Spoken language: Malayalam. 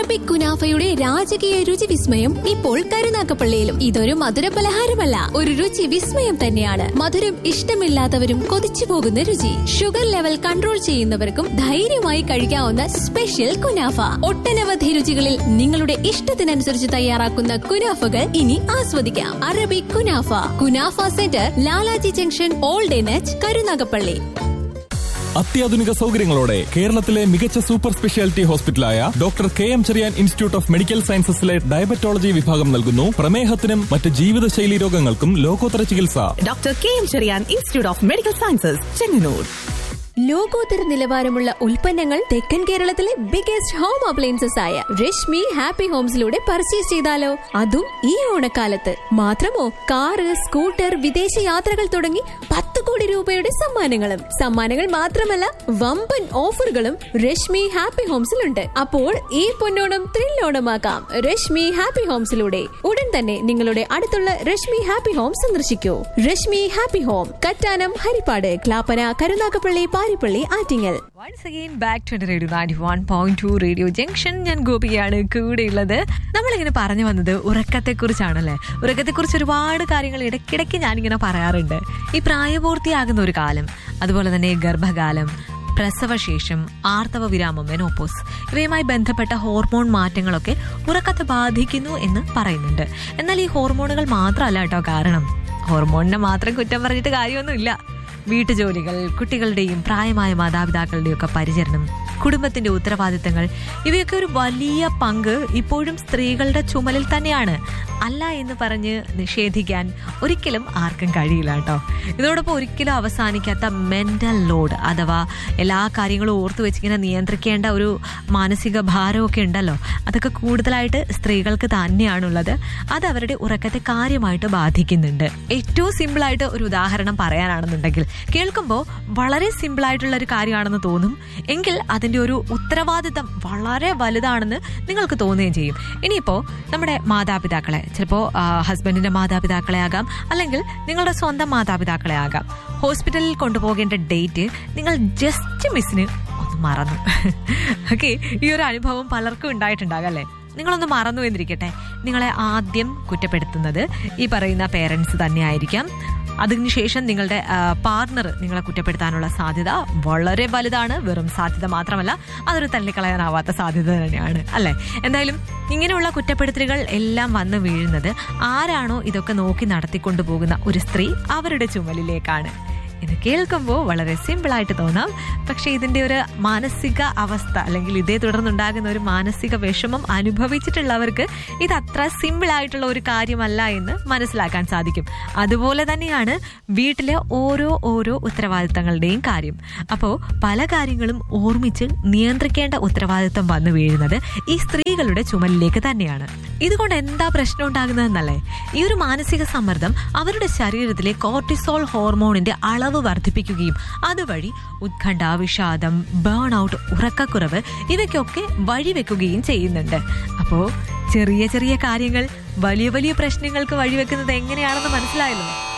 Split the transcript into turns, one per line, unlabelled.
അറബിക് കുനാഫയുടെ രാജകീയ രുചി വിസ്മയം ഇപ്പോൾ കരുനാക്കപ്പള്ളിയിലും ഇതൊരു മധുര പലഹാരമല്ല ഒരു രുചി വിസ്മയം തന്നെയാണ് മധുരം ഇഷ്ടമില്ലാത്തവരും കൊതിച്ചു പോകുന്ന രുചി ഷുഗർ ലെവൽ കൺട്രോൾ ചെയ്യുന്നവർക്കും ധൈര്യമായി കഴിക്കാവുന്ന സ്പെഷ്യൽ കുനാഫ ഒട്ടനവധി രുചികളിൽ നിങ്ങളുടെ ഇഷ്ടത്തിനനുസരിച്ച് തയ്യാറാക്കുന്ന കുനാഫകൾ ഇനി ആസ്വദിക്കാം Arabic kunafa kunafa centre Lalaji junction old എനച്ച് കരുനാഗപ്പള്ളി
അത്യാധുനിക സൗകര്യങ്ങളോടെ കേരളത്തിലെ മികച്ച സൂപ്പർ സ്പെഷ്യാലിറ്റി ഹോസ്പിറ്റലായ doctor K M Cherian institute of medical സയൻസസിലെ ഡയബറ്റോളജി വിഭാഗം നൽകുന്നു പ്രമേഹത്തിനും മറ്റ് ജീവിതശൈലി രോഗങ്ങൾക്കും ലോകോത്തര ചികിത്സ
doctor K M Cherian institute of medical sciences Chengannur
ലോകോത്തര നിലവാരമുള്ള ഉൽപ്പന്നങ്ങൾ തെക്കൻ കേരളത്തിലെ ബിഗസ്റ്റ് ഹോം അപ്ലയൻസസ് ആയ രശ്മി ഹാപ്പി ഹോംസിലൂടെ പർച്ചേസ് ചെയ്താലോ അതും ഈ ഓണക്കാലത്ത് മാത്രമോ കാറ് സ്കൂട്ടർ വിദേശ യാത്രകൾ തുടങ്ങി പത്ത് കോടി രൂപയുടെ സമ്മാനങ്ങളും സമ്മാനങ്ങൾ മാത്രമല്ല വമ്പൻ ഓഫറുകളും രശ്മി ഹാപ്പി ഹോംസിലുണ്ട് അപ്പോൾ ഈ പൊന്നോണം ത്രില്ലോണമാക്കാം രശ്മി ഹാപ്പി ഹോംസിലൂടെ ഉടൻ തന്നെ നിങ്ങളുടെ അടുത്തുള്ള രശ്മി ഹാപ്പി ഹോം സന്ദർശിക്കൂ Rashmi happy home Kattanam Haripad Clappana Karunagappally Paripally Attingal
once again back to radio ninety one point two radio junction ഞാൻ ഗോപികയാണ് കൂടെയുള്ളത് നമ്മളിങ്ങനെ പറഞ്ഞു വന്നത് ഉറക്കത്തെക്കുറിച്ചാണല്ലേ ഉറക്കത്തെക്കുറിച്ച് ഒരുപാട് കാര്യങ്ങൾ ഇടയ്ക്കിടയ്ക്ക് ഞാനിങ്ങനെ പറയാറുണ്ട് ഈ പ്രായപൂർത്തിയാകുന്ന ഒരു കാലം അതുപോലെ തന്നെ ഗർഭകാലം പ്രസവശേഷം ആർത്തവ വിരാമം മെനോപ്പോസ് ഇവയുമായി ബന്ധപ്പെട്ട ഹോർമോൺ മാറ്റങ്ങളൊക്കെ ഉറക്കത്തെ ബാധിക്കുന്നു എന്ന് പറയുന്നുണ്ട് എന്നാൽ ഈ ഹോർമോണുകൾ മാത്രമല്ല കേട്ടോ കാരണം ഹോർമോണിനെ മാത്രം കുറ്റം പറഞ്ഞിട്ട് കാര്യമൊന്നുമില്ല വീട്ടുജോലികൾ കുട്ടികളുടെയും പ്രായമായ മാതാപിതാക്കളുടെയും ഒക്കെ പരിചരണം കുടുംബത്തിന്റെ ഉത്തരവാദിത്തങ്ങൾ ഇവയൊക്കെ ഒരു വലിയ പങ്ക് ഇപ്പോഴും സ്ത്രീകളുടെ ചുമലിൽ തന്നെയാണ് അല്ല എന്ന് പറഞ്ഞ് നിഷേധിക്കാൻ ഒരിക്കലും ആർക്കും കഴിയില്ല കേട്ടോ ഇതോടൊപ്പം ഒരിക്കലും അവസാനിക്കാത്ത മെന്റൽ ലോഡ് അഥവാ എല്ലാ കാര്യങ്ങളും ഓർത്തു വെച്ചിങ്ങനെ നിയന്ത്രിക്കേണ്ട ഒരു മാനസിക ഭാരമൊക്കെ ഉണ്ടല്ലോ അതൊക്കെ കൂടുതലായിട്ട് സ്ത്രീകൾക്ക് തന്നെയാണുള്ളത് അത് അവരുടെ ഉറക്കത്തെ കാര്യമായിട്ട് ബാധിക്കുന്നുണ്ട് ഏറ്റവും സിമ്പിളായിട്ട് ഒരു ഉദാഹരണം പറയാനാണെന്നുണ്ടെങ്കിൽ കേൾക്കുമ്പോൾ വളരെ സിമ്പിൾ ആയിട്ടുള്ള ഒരു കാര്യമാണെന്ന് തോന്നും എങ്കിൽ അതിന്റെ ഒരു ഉത്തരവാദിത്തം വളരെ വലുതാണെന്ന് നിങ്ങൾക്ക് തോന്നുകയും ചെയ്യും ഇനിയിപ്പോ നമ്മുടെ മാതാപിതാക്കളെ ചിലപ്പോ ഹസ്ബൻഡിന്റെ മാതാപിതാക്കളെ ആകാം അല്ലെങ്കിൽ നിങ്ങളുടെ സ്വന്തം മാതാപിതാക്കളെ ആകാം ഹോസ്പിറ്റലിൽ കൊണ്ടുപോകേണ്ട ഡേറ്റ് നിങ്ങൾ ജസ്റ്റ് മിസ്സിന് ഒന്ന് മറന്നു ഓക്കെ ഈ ഒരു അനുഭവം പലർക്കും ഉണ്ടായിട്ടുണ്ടാകാം അല്ലേ നിങ്ങളൊന്ന് മറന്നു എന്നിരിക്കട്ടെ നിങ്ങളെ ആദ്യം കുറ്റപ്പെടുത്തുന്നത് ഈ പറയുന്ന പേരൻസ് തന്നെയായിരിക്കാം അതിനുശേഷം നിങ്ങളുടെ പാർട്ണർ നിങ്ങളെ കുറ്റപ്പെടുത്താനുള്ള സാധ്യത വളരെ വലുതാണ് വെറും സാധ്യത മാത്രമല്ല അതൊരു തള്ളിക്കളയാനാവാത്ത സാധ്യത തന്നെയാണ് അല്ലെ എന്തായാലും ഇങ്ങനെയുള്ള കുറ്റപ്പെടുത്തലുകൾ എല്ലാം വന്നു വീഴുന്നത് ആരാണോ ഇതൊക്കെ നോക്കി നടത്തിക്കൊണ്ടു പോകുന്ന ഒരു സ്ത്രീ അവരുടെ ചുമലിലേക്കാണ് ഇത് കേൾക്കുമ്പോൾ വളരെ സിമ്പിൾ ആയിട്ട് തോന്നാം പക്ഷെ ഇതിന്റെ ഒരു മാനസിക അവസ്ഥ അല്ലെങ്കിൽ ഇതേ തുടർന്നുണ്ടാകുന്ന ഒരു മാനസിക വിഷമം അനുഭവിച്ചിട്ടുള്ളവർക്ക് ഇത് അത്ര സിമ്പിൾ ആയിട്ടുള്ള ഒരു കാര്യമല്ല എന്ന് മനസ്സിലാക്കാൻ സാധിക്കും അതുപോലെ തന്നെയാണ് വീട്ടിലെ ഓരോ ഓരോ ഉത്തരവാദിത്തങ്ങളുടെയും കാര്യം അപ്പോൾ പല കാര്യങ്ങളും ഓർമ്മിച്ച് നിയന്ത്രിക്കേണ്ട ഉത്തരവാദിത്തം വന്നു വീഴുന്നത് ഈ സ്ത്രീകളുടെ ചുമലിലേക്ക് തന്നെയാണ് ഇതുകൊണ്ട് എന്താ പ്രശ്നം ഉണ്ടാകുന്നതെന്നല്ലേ ഈ ഒരു മാനസിക സമ്മർദ്ദം അവരുടെ ശരീരത്തിലെ കോർട്ടിസോൾ ഹോർമോണിന്റെ അളവ് വർദ്ധിപ്പിക്കുകയും അതുവഴി ഉത്കണ്ഠ വിഷാദം ബേൺ ഔട്ട് ഉറക്കക്കുറവ് ഇവയ്ക്കൊക്കെ വഴിവെക്കുകയും ചെയ്യുന്നുണ്ട് അപ്പോ ചെറിയ ചെറിയ കാര്യങ്ങൾ വലിയ വലിയ പ്രശ്നങ്ങൾക്ക് വഴിവെക്കുന്നത് എങ്ങനെയാണെന്ന് മനസ്സിലായല്ലോ